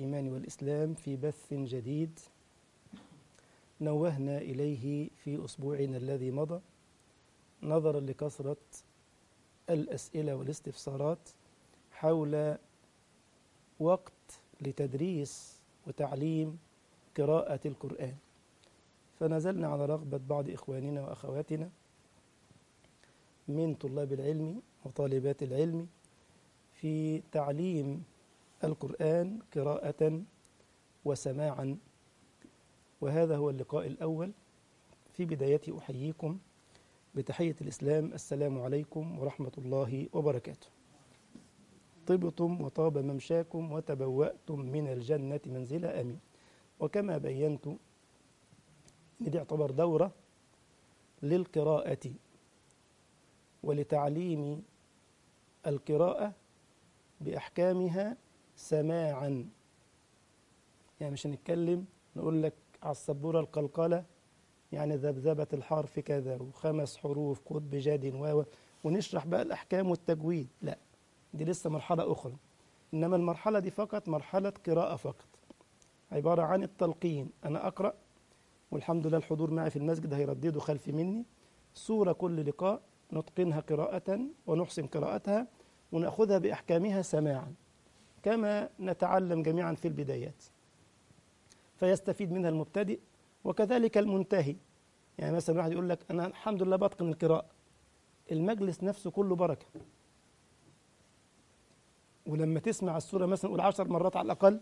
الإيمان والإسلام في بث جديد نوهنا إليه في أسبوعنا الذي مضى نظرا لكثرة الأسئلة والاستفسارات حول وقت لتدريس وتعليم قراءة القرآن فنزلنا على رغبة بعض إخواننا وأخواتنا من طلاب العلم وطالبات العلم في تعليم القرآن قراءة وسماعا وهذا هو اللقاء الأول في بدايته أحييكم بتحية الإسلام السلام عليكم ورحمة الله وبركاته طبتم وطاب ممشاكم وتبوأتم من الجنة منزلا أمين وكما بينت إن دي يعتبر دورة للقراءة ولتعليم القراءة بأحكامها سماعا يعني مش هنتكلم نقول لك على السبورة القلقلة يعني ذبذبة الحرف كذا وخمس حروف قطب جاد و ونشرح بقى الأحكام والتجويد لا دي لسه مرحلة أخرى إنما المرحلة دي فقط مرحلة قراءة فقط عبارة عن التلقين أنا أقرأ والحمد لله الحضور معي في المسجد هيرددوا خلف مني سورة كل لقاء نتقنها قراءة ونحسن قراءتها ونأخذها بأحكامها سماعا كما نتعلم جميعا في البدايات فيستفيد منها المبتدئ وكذلك المنتهي يعني مثلا واحد يقول لك أنا الحمد لله بتقن القراءة المجلس نفسه كله بركة ولما تسمع السورة مثلا قول عشر مرات على الأقل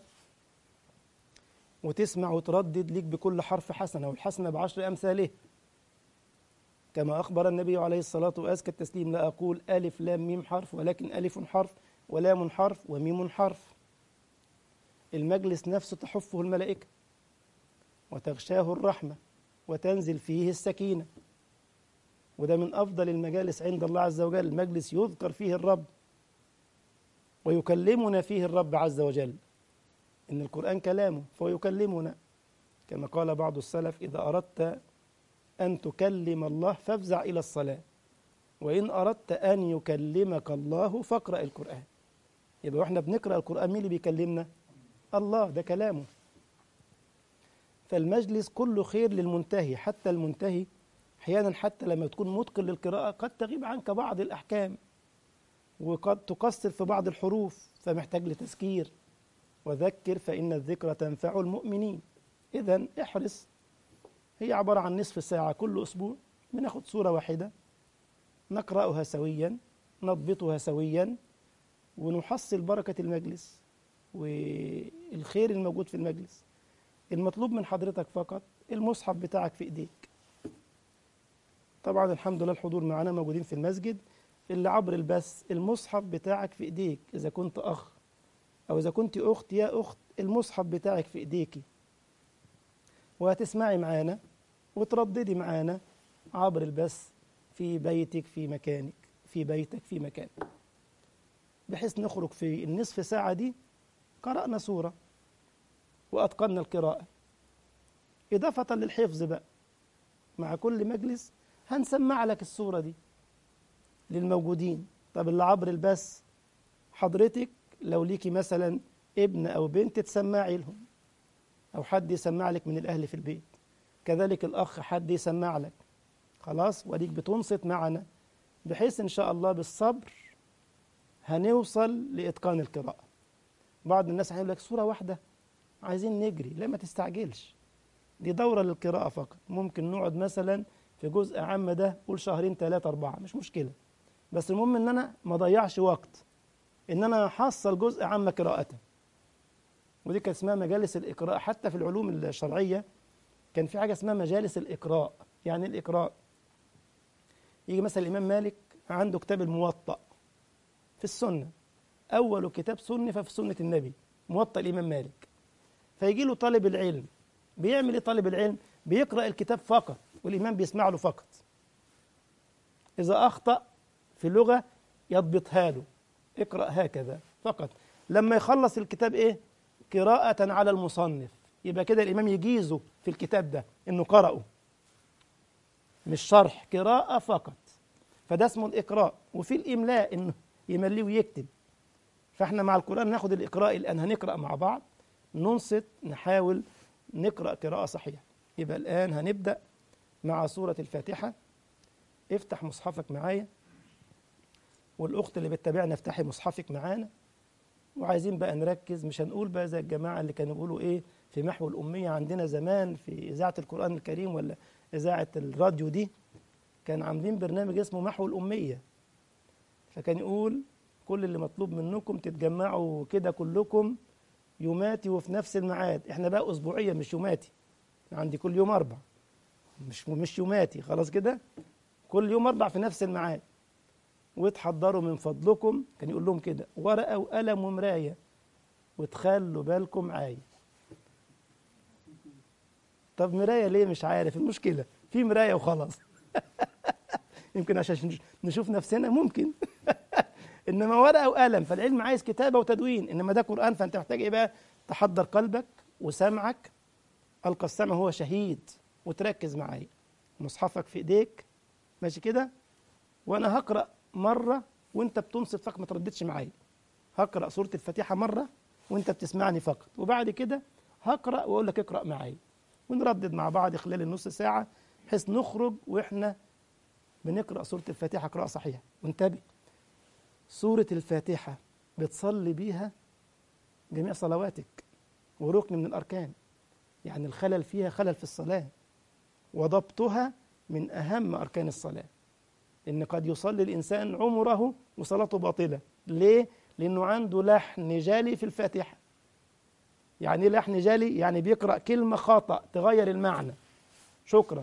وتسمع وتردد ليك بكل حرف حسنة والحسنة بعشر أمثاله كما أخبر النبي عليه الصلاة وأزكى التسليم لا أقول ألف لام ميم حرف ولكن ألف حرف ولام حرف وميم حرف المجلس نفسه تحفه الملائكة وتغشاه الرحمة وتنزل فيه السكينة وده من أفضل المجالس عند الله عز وجل المجلس يذكر فيه الرب ويكلمنا فيه الرب عز وجل إن القرآن كلامه فهو يكلمنا كما قال بعض السلف إذا أردت أن تكلم الله فافزع إلى الصلاة وإن أردت أن يكلمك الله فاقرأ القرآن يبقى واحنا بنقرأ القرآن مين اللي بيكلمنا؟ الله ده كلامه فالمجلس كله خير للمنتهي حتى المنتهي أحيانا حتى لما تكون متقن للقراءة قد تغيب عنك بعض الأحكام وقد تقصر في بعض الحروف فمحتاج لتذكير وذكر فإن الذكر تنفع المؤمنين إذا احرص هي عبارة عن نصف ساعة كل أسبوع بناخد سورة واحدة نقرأها سويا نضبطها سويا ونحصل بركة المجلس والخير الموجود في المجلس المطلوب من حضرتك فقط المصحف بتاعك في إيديك طبعا الحمد لله الحضور معنا موجودين في المسجد اللي عبر البث المصحف بتاعك في إيديك إذا كنت أخ أو إذا كنت أخت يا أخت المصحف بتاعك في إيديكي وهتسمعي معانا وترددي معانا عبر البث في بيتك في مكانك في بيتك في مكانك بحيث نخرج في النصف ساعة دي قرأنا سورة وأتقنا القراءة إضافة للحفظ بقى مع كل مجلس هنسمع لك السورة دي للموجودين طب اللي عبر البث حضرتك لو ليكي مثلا ابن أو بنت تسمعي لهم أو حد يسمع لك من الأهل في البيت كذلك الأخ حد يسمع لك خلاص وديك بتنصت معنا بحيث إن شاء الله بالصبر هنوصل لإتقان القراءة بعض الناس هيقول لك سورة واحدة عايزين نجري لا ما تستعجلش دي دورة للقراءة فقط ممكن نقعد مثلا في جزء عام ده قول شهرين ثلاثة أربعة مش مشكلة بس المهم إن أنا ما ضيعش وقت إن أنا أحصل جزء عام قراءة ودي كانت اسمها مجالس الإقراء حتى في العلوم الشرعية كان في حاجة اسمها مجالس الإقراء يعني الإقراء يجي مثلا الإمام مالك عنده كتاب الموطأ في السنة أول كتاب صنف في سنة النبي موطأ الإمام مالك فيجي له طالب العلم بيعمل إيه طالب العلم؟ بيقرأ الكتاب فقط والإمام بيسمع له فقط إذا أخطأ في اللغة يضبطها له اقرأ هكذا فقط لما يخلص الكتاب إيه؟ قراءة على المصنف يبقى كده الإمام يجيزه في الكتاب ده إنه قرأه مش شرح قراءة فقط فده اسمه الإقراء وفي الإملاء إنه يمليه ويكتب فإحنا مع القرآن ناخد الإقراء الآن هنقرأ مع بعض ننصت نحاول نقرأ قراءة صحيحة يبقى الآن هنبدأ مع سورة الفاتحة افتح مصحفك معايا والأخت اللي بتتابعنا افتحي مصحفك معانا وعايزين بقى نركز مش هنقول بقى زي الجماعة اللي كانوا بيقولوا إيه في محو الأمية عندنا زمان في إذاعة القرآن الكريم ولا إذاعة الراديو دي كان عاملين برنامج اسمه محو الأمية فكان يقول كل اللي مطلوب منكم تتجمعوا كده كلكم يوماتي وفي نفس الميعاد احنا بقى أسبوعيا مش يوماتي عندي كل يوم أربع مش مش يوماتي خلاص كده كل يوم أربع في نفس الميعاد وتحضروا من فضلكم كان يقول لهم كده ورقة وقلم ومراية وتخلوا بالكم معايا طب مراية ليه مش عارف المشكلة في مراية وخلاص يمكن عشان نشوف نفسنا ممكن انما ورقه وقلم فالعلم عايز كتابه وتدوين انما ده قران فانت محتاج ايه بقى تحضر قلبك وسمعك القى السمع هو شهيد وتركز معايا مصحفك في ايديك ماشي كده وانا هقرا مره وانت بتنصت فقط ما ترددش معايا هقرا سوره الفاتحه مره وانت بتسمعني فقط وبعد كده هقرا واقول لك اقرا معايا ونردد مع بعض خلال النص ساعه بحيث نخرج واحنا بنقرا سوره الفاتحه قراءه صحيحه وانتبه سورة الفاتحة بتصلي بيها جميع صلواتك وركن من الأركان يعني الخلل فيها خلل في الصلاة وضبطها من أهم أركان الصلاة إن قد يصلي الإنسان عمره وصلاته باطلة ليه؟ لأنه عنده لحن جالي في الفاتحة يعني إيه لحن جالي؟ يعني بيقرأ كلمة خطأ تغير المعنى شكرا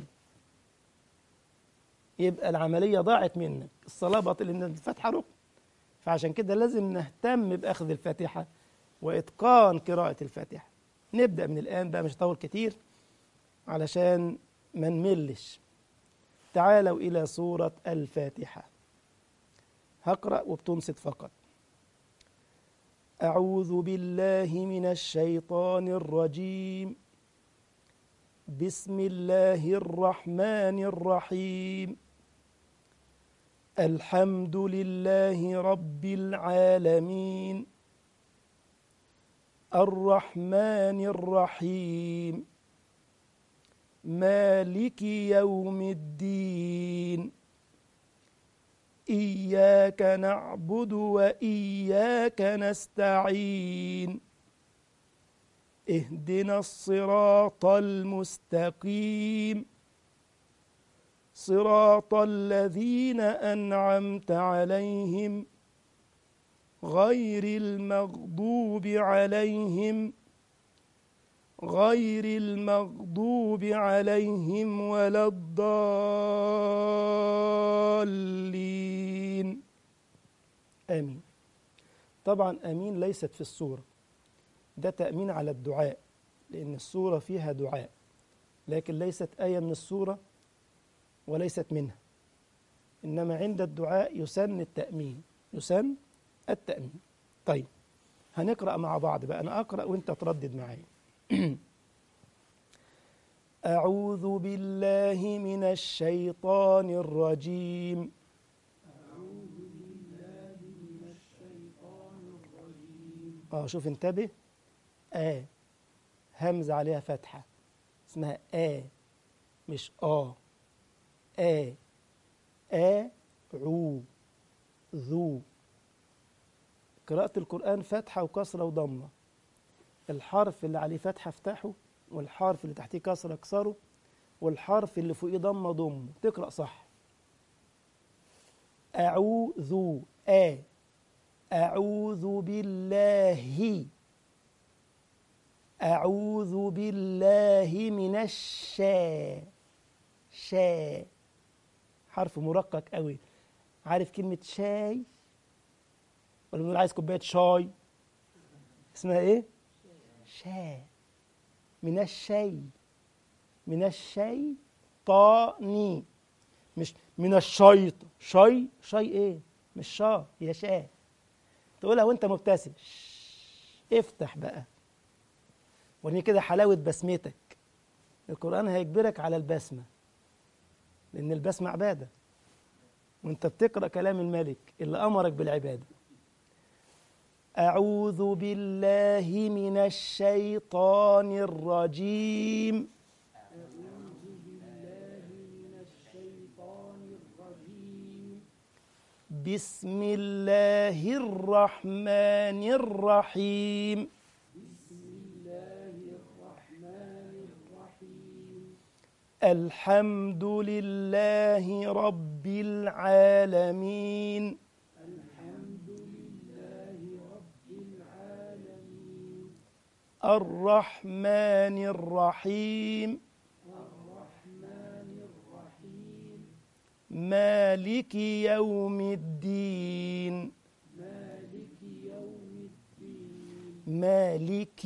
يبقى العملية ضاعت منك الصلاة باطلة لأن الفاتحة ركن فعشان كده لازم نهتم بأخذ الفاتحة وإتقان قراءة الفاتحة نبدأ من الآن بقى مش هطول كتير علشان ما نملش تعالوا إلى سورة الفاتحة هقرأ وبتنصت فقط أعوذ بالله من الشيطان الرجيم بسم الله الرحمن الرحيم الحمد لله رب العالمين الرحمن الرحيم مالك يوم الدين اياك نعبد واياك نستعين اهدنا الصراط المستقيم صراط الذين انعمت عليهم غير المغضوب عليهم غير المغضوب عليهم ولا الضالين امين طبعا امين ليست في السوره ده تامين على الدعاء لان السوره فيها دعاء لكن ليست ايه من السوره وليست منها إنما عند الدعاء يسن التأمين يسن التأمين طيب هنقرأ مع بعض بقى أنا أقرأ وأنت تردد معي أعوذ بالله من الشيطان الرجيم أعوذ بالله من الشيطان الرجيم آه شوف انتبه آ همزة عليها فتحة اسمها آ مش آه آ آ عو ذو قراءة القرآن فتحة وكسرة وضمة الحرف اللي عليه فتحة افتحه والحرف اللي تحتيه كسرة اكسره والحرف اللي فوقيه ضمة ضمه تقرأ صح أعوذ آ أعوذ بالله أعوذ بالله من الشا شا حرف مرقق قوي عارف كلمة شاي ولا بنقول عايز كوباية شاي اسمها ايه؟ شا من الشي من الشي طاني مش من الشيط شي شي ايه؟ مش شا هي شا تقولها وانت مبتسم افتح بقى وريني كده حلاوة بسمتك القرآن هيجبرك على البسمة لأن البسمة عبادة وانت بتقرأ كلام الملك اللي أمرك بالعبادة أعوذ بالله من الشيطان الرجيم أعوذ بالله من الشيطان الرجيم بسم الله الرحمن الرحيم بسم الله الرحمن الرحيم الحمد لله رب العالمين الحمد لله رب العالمين الرحمن الرحيم الرحمن الرحيم مالك يوم الدين مالك يوم الدين مالك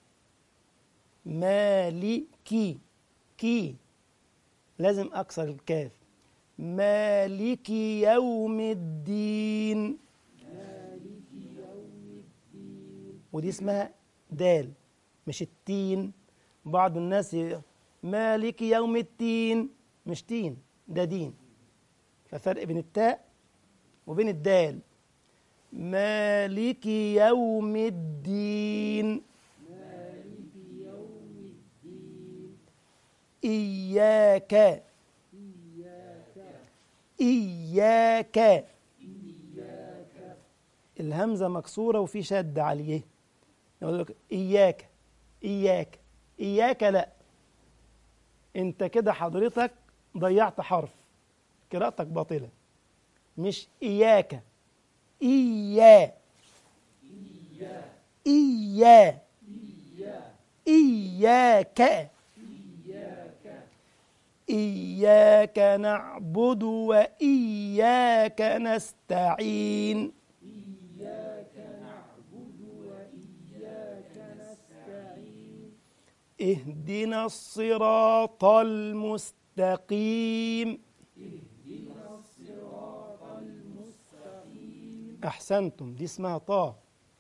مالك كي لازم أكسر الكاف مالك يوم الدين مالك يوم الدين ودي اسمها دال مش التين بعض الناس ي- مالك يوم التين مش تين ده دين ففرق بين التاء وبين الدال مالك يوم الدين مالك يوم الدين إياك إياك إياك إياك الهمزة مكسورة وفي شد عليه يقول لك إياك إياك إياك لا أنت كده حضرتك ضيعت حرف قراءتك باطلة مش إياك إيا إيا إياك إياك نعبد وإياك نستعين إياك نعبد وإياك نستعين اهدنا الصراط المستقيم اهدنا الصراط المستقيم أحسنتم دي اسمها طا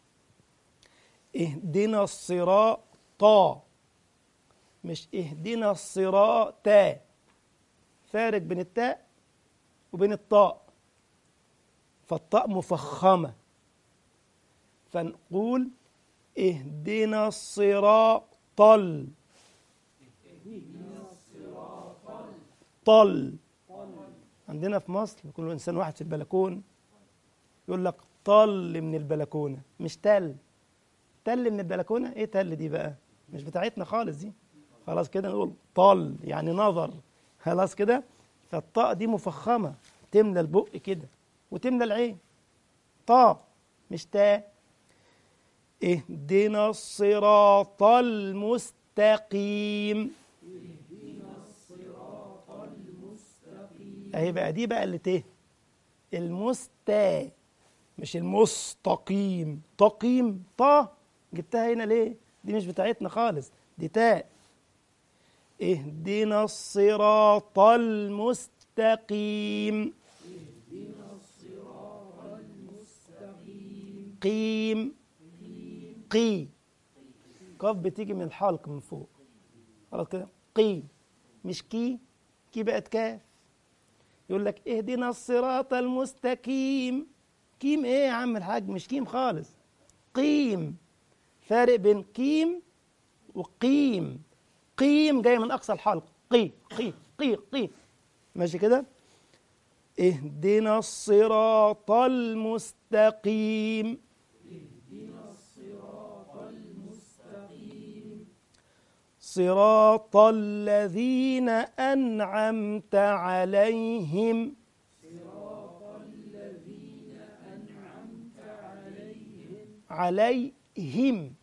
اهدنا الصراط طا مش اهدنا الصراط فارق بين التاء وبين الطاء فالطاء مفخمة فنقول اهدنا الصراط طل طل عندنا في مصر كل انسان واحد في البلكون يقول لك طل من البلكونه مش تل تل من البلكونه ايه تل دي بقى مش بتاعتنا خالص دي خلاص كده نقول طل يعني نظر خلاص كده فالطاء دي مفخمه تملى البق كده وتملى العين طا مش تا اهدنا الصراط المستقيم اهي بقى دي بقى اللي ته المستا مش المستقيم تقيم طا جبتها هنا ليه دي مش بتاعتنا خالص دي تاء اهدنا الصراط المستقيم قيم قي قاف بتيجي من الحلق من فوق خلاص كده قي مش كي كي بقت كاف يقول لك اهدنا الصراط المستقيم كيم ايه يا عم الحاج مش كيم خالص قيم فارق بين كيم وقيم قيم جاي من اقصى الحلق قي قي قي قي ماشي كده اهدنا الصراط المستقيم صراط الذين أنعمت عليهم عليهم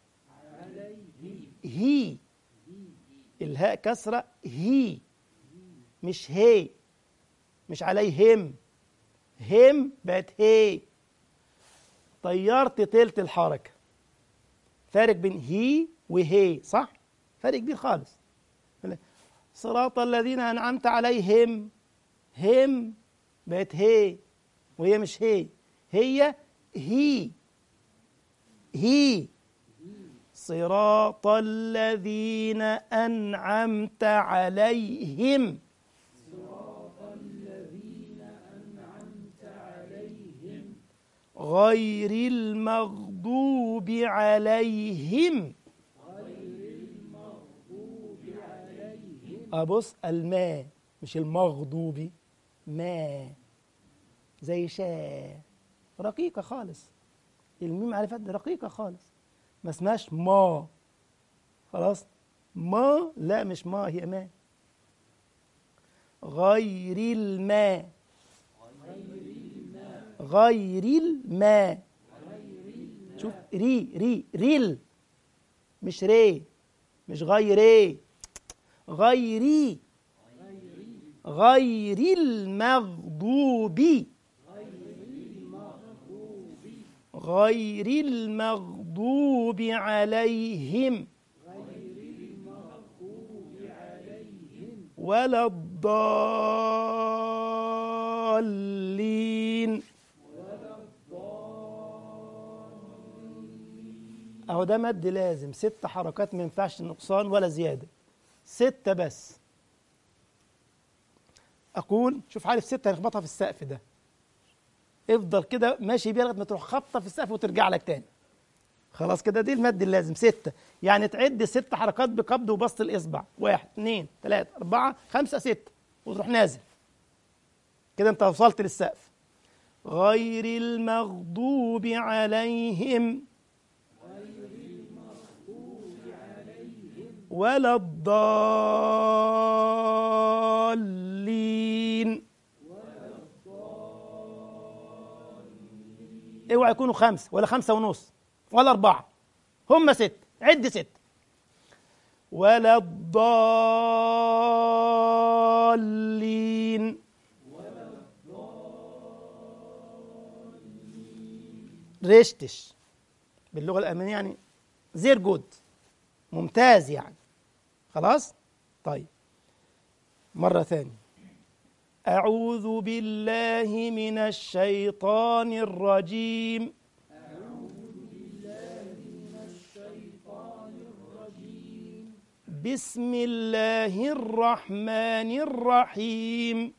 هي الهاء كسرة هي مش هي مش عليهم هم بقت هي طيرت تلت الحركة فارق بين هي وهي صح فرق كبير خالص صراط الذين أنعمت عليهم هم بقت هي وهي مش هي هي هي هي صراط الذين أنعمت عليهم غير المغضوب عليهم أبص الماء مش المغضوب ما زي شا رقيقة خالص الميم عارفة رقيقة خالص ما اسمهاش ما خلاص ما لا مش ما هي ما غير الماء غير الماء شوف ري ري ريل مش ري مش غيري غيري غير المغضوب غير المغضوب عليهم ولا الضالين اهو ده مد لازم ست حركات ما ينفعش نقصان ولا زياده ستة بس أقول شوف عارف ستة هنخبطها في السقف ده افضل كده ماشي بيها لغاية ما تروح خبطة في السقف وترجع لك تاني خلاص كده دي المد اللازم ستة يعني تعد ست حركات بقبض وبسط الإصبع واحد اثنين ثلاثة أربعة خمسة ستة وتروح نازل كده أنت وصلت للسقف غير المغضوب عليهم ولا الضالين اوعى يكونوا خمسة ولا خمسة ونص ولا أربعة هم ست عد ست ولا الضالين ريشتش باللغة الألمانية يعني زير جود ممتاز يعني خلاص طيب مرة ثانية أعوذ بالله من الشيطان الرجيم بسم الله الرحمن الرحيم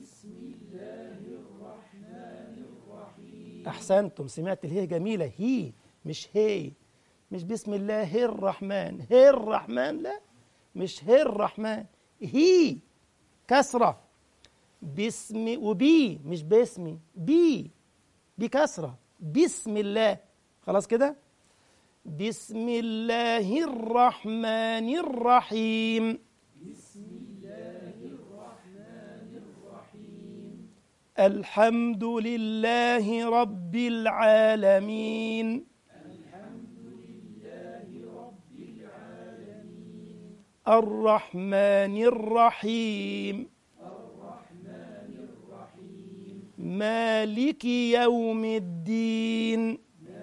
أحسنتم سمعت الهي جميلة هي مش هي مش بسم الله الرحمن هي الرحمن لا مش هي الرحمن هي كسرة باسم وبي مش باسمي بي بكسرة بسم الله خلاص كده بسم الله الرحمن الرحيم الحمد لله رب العالمين الرحمن الرحيم مالك يوم الدين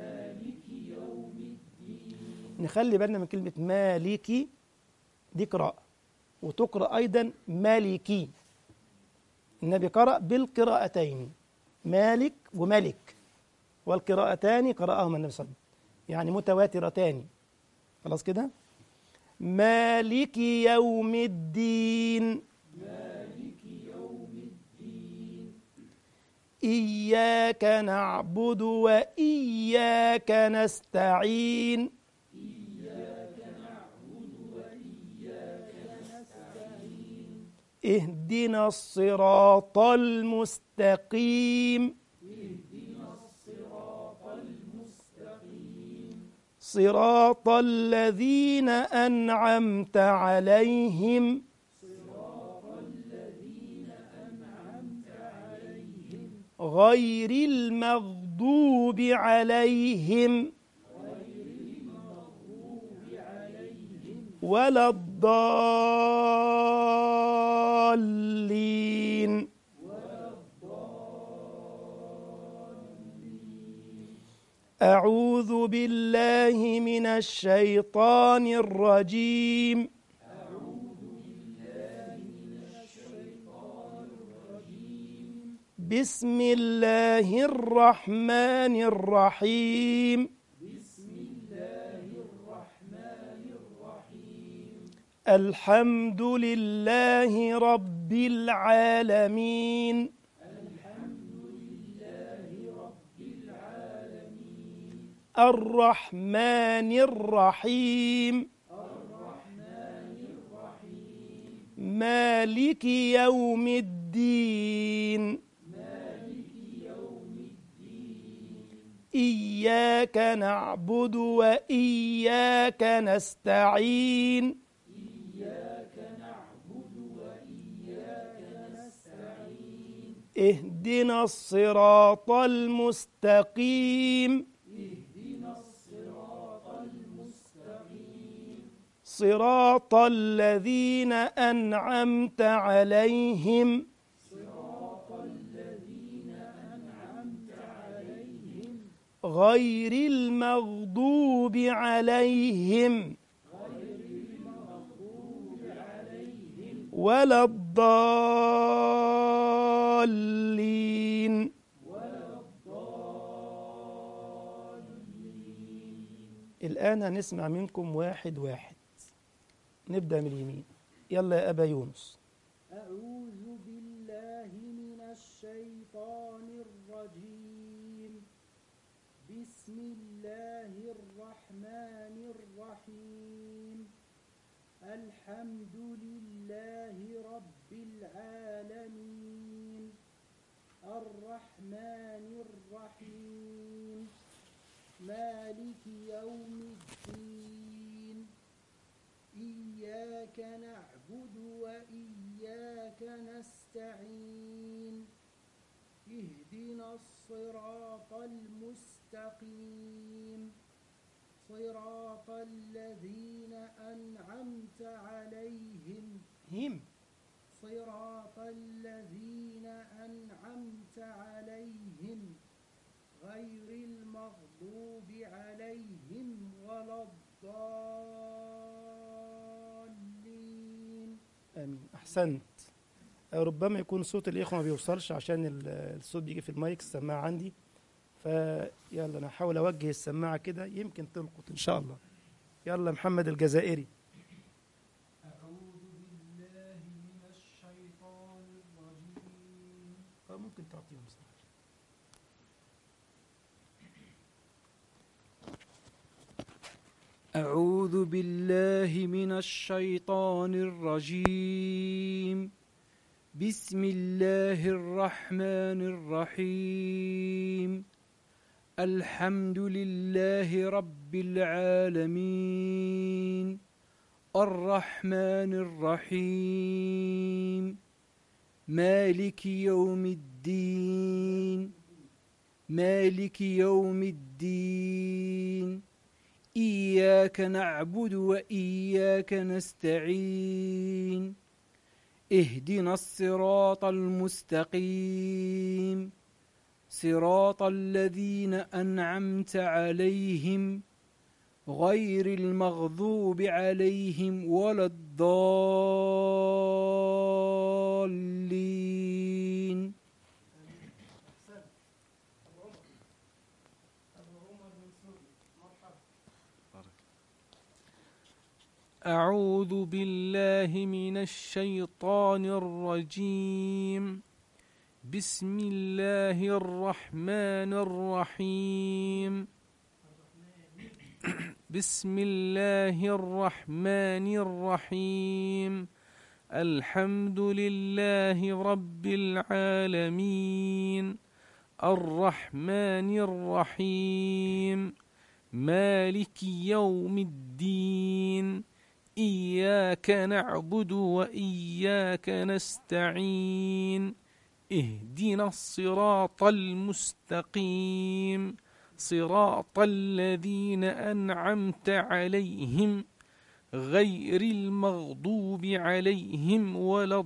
نخلي بالنا من كلمة مالكي دي قراءة وتقرأ أيضا مالكي النبي قرأ بالقراءتين مالك وملك والقراءتان قرأهما النبي صلى الله عليه وسلم يعني متواترتان خلاص كده مالك يوم الدين إياك نعبد وإياك نستعين اهدنا الصراط المستقيم صراط الذين أنعمت عليهم غير المغضوب عليهم ولا الضالين أعوذ بالله من الشيطان الرجيم بسم الله الرحمن الرحيم الحمد لله رب العالمين الرحمن الرحيم مالك يوم الدين إياك نعبد وإياك نستعين اهدنا الصراط المستقيم صراط الذين أنعمت عليهم غير المغضوب عليهم ولا الضالين الآن هنسمع منكم واحد واحد نبدأ من اليمين يلا يا أبا يونس أعوذ بالله من الشيطان الرجيم بسم الله الرحمن الرحيم الحمد لله رب العالمين الرحمن الرحيم مالك يوم الدين إياك نعبد وإياك نستعين اهدنا الصراط المستقيم صراط الذين أنعمت عليهم هم صراط الذين أنعمت عليهم غير المغضوب عليهم ولا الضالين آمين أحسنت ربما يكون صوت الإخوة ما بيوصلش عشان ال- الصوت بيجي في المايك السماعة عندي فيلا أنا هحاول أوجه السماعة كده يمكن تلقط إن شاء الله يلا محمد الجزائري أعوذ بالله من الشيطان الرجيم أه ممكن تعطيهم صح أعوذ بالله من الشيطان الرجيم بسم الله الرحمن الرحيم الحمد لله رب العالمين الرحمن الرحيم مالك يوم الدين مالك يوم الدين إياك نعبد وإياك نستعين اهدنا الصراط المستقيم صراط الذين أنعمت عليهم غير المغضوب عليهم ولا الضالين أعوذ بالله من الشيطان الرجيم بسم الله الرحمن الرحيم بسم الله الرحمن الرحيم الحمد لله رب العالمين الرحمن الرحيم مالك يوم الدين إياك نعبد وإياك نستعين اهدنا الصراط المستقيم صراط الذين أنعمت عليهم غير المغضوب عليهم ولا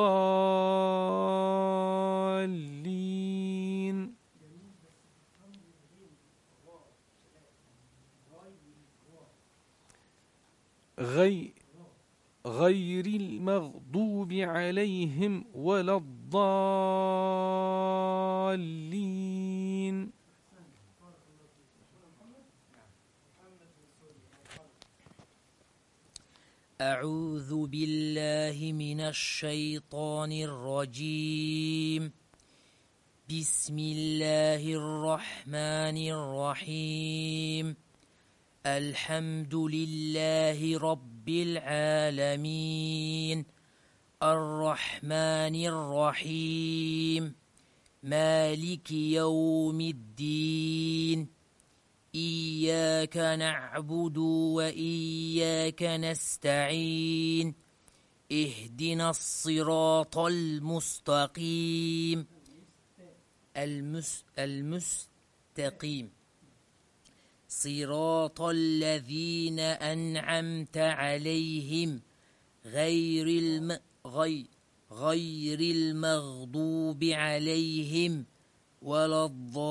الضالين غير غير المغضوب عليهم ولا الضالين أعوذ بالله من الشيطان الرجيم بسم الله الرحمن الرحيم الحمد لله رب العالمين الرحمن الرحيم مالك يوم الدين إياك نعبد وإياك نستعين اهدنا الصراط المستقيم المس المستقيم صراط الذين أنعمت عليهم غير الم غير غير المغضوب عليهم ولا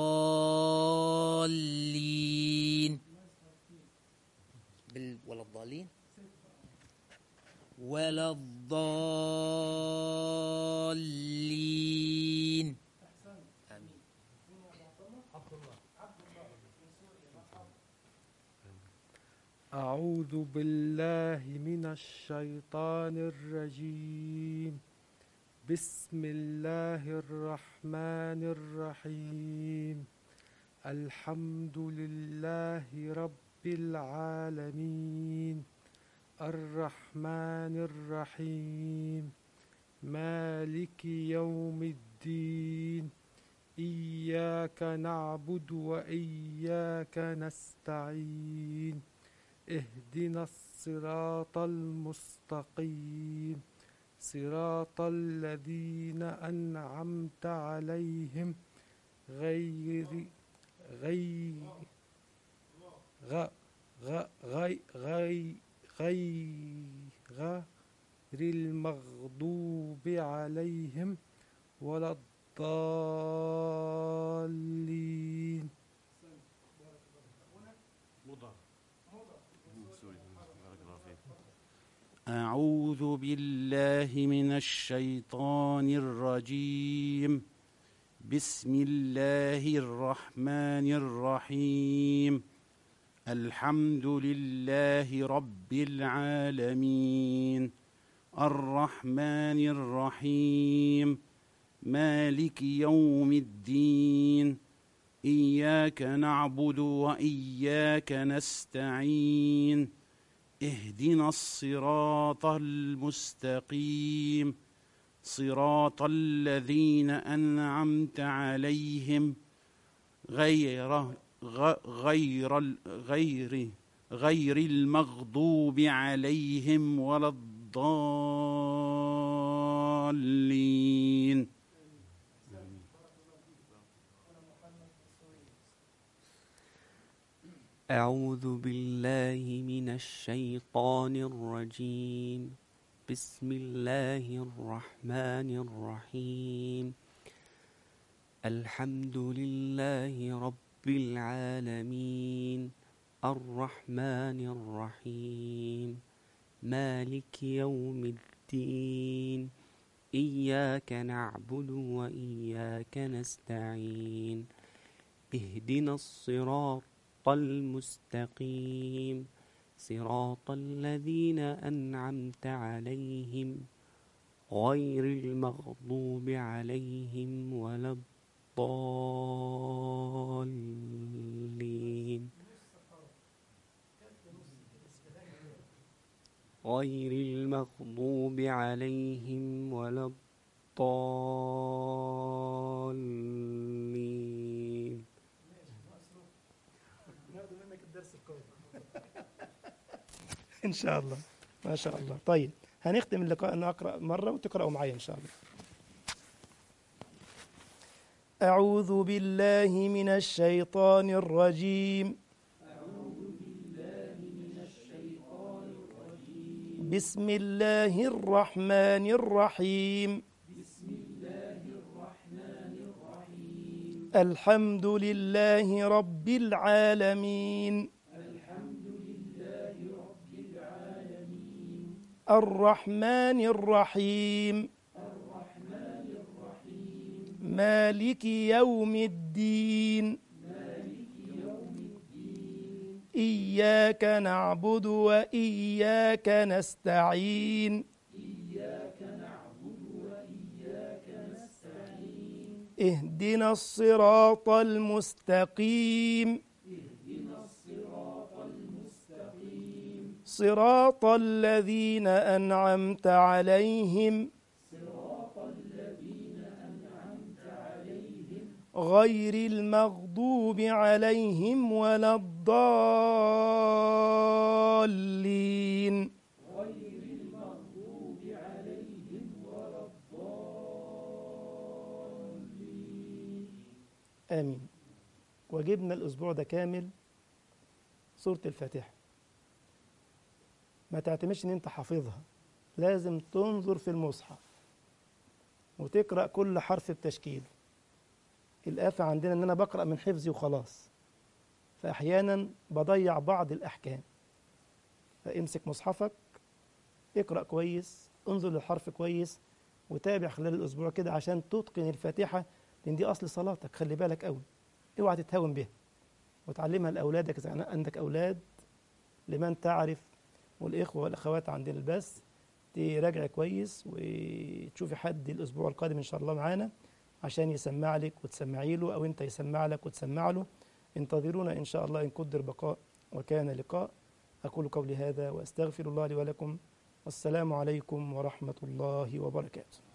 الضالين بال ولا الضالين ولا الضالين آمين أعوذ بالله من الشيطان الرجيم بسم الله الرحمن الرحيم الحمد لله رب العالمين الرحمن الرحيم مالك يوم الدين إياك نعبد وإياك نستعين اهدنا الصراط المستقيم صراط الذين أنعمت عليهم غير غير غ غ غي غي غير المغضوب عليهم ولا الضالين أعوذ بالله من الشيطان الرجيم بسم الله الرحمن الرحيم الحمد لله رب العالمين الرحمن الرحيم مالك يوم الدين إياك نعبد وإياك نستعين اهدنا الصراط المستقيم صراط الذين أنعمت عليهم غير غ- غير ال- غير غير المغضوب عليهم ولا الضالين أعوذ بالله من الشيطان الرجيم بسم الله الرحمن الرحيم الحمد لله رب العالمين الرحمن الرحيم مالك يوم الدين إياك نعبد وإياك نستعين اهدنا الصراط المستقيم صراط الذين أنعمت عليهم غير المغضوب عليهم ولا الضالين غير المغضوب عليهم ولا الضالين إن شاء الله ما شاء الله طيب هنختم اللقاء أن أقرأ مرة وتقرأوا معي إن شاء الله أعوذ بالله من الشيطان الرجيم بسم الله الرحمن الرحيم الحمد لله رب العالمين الرحمن الرحيم مالك يوم الدين إياك نعبد وإياك نستعين اهدنا الصراط المستقيم صراط الذين أنعمت عليهم غير المغضوب عليهم ولا الضالين آمين وجبنا الأسبوع ده كامل سورة الفاتحة ما تعتمدش إن أنت حافظها لازم تنظر في المصحف وتقرأ كل حرف بتشكيله الآفة عندنا إن أنا بقرأ من حفظي وخلاص فأحيانا بضيع بعض الأحكام فامسك مصحفك اقرأ كويس انظر للحرف كويس وتابع خلال الأسبوع كده عشان تتقن الفاتحة لأن دي أصل صلاتك خلي بالك قوي اوعى تتهاون بها وتعلمها لأولادك إذا كان عندك أولاد لمن تعرف والإخوة والأخوات عندنا البث تراجع كويس وتشوفي حد الأسبوع القادم إن شاء الله معانا عشان يسمع لك وتسمعي له أو أنت يسمع لك وتسمع له انتظرونا إن شاء الله إن قدر بقاء وكان لقاء أقول قولي هذا وأستغفر الله لي ولكم والسلام عليكم ورحمة الله وبركاته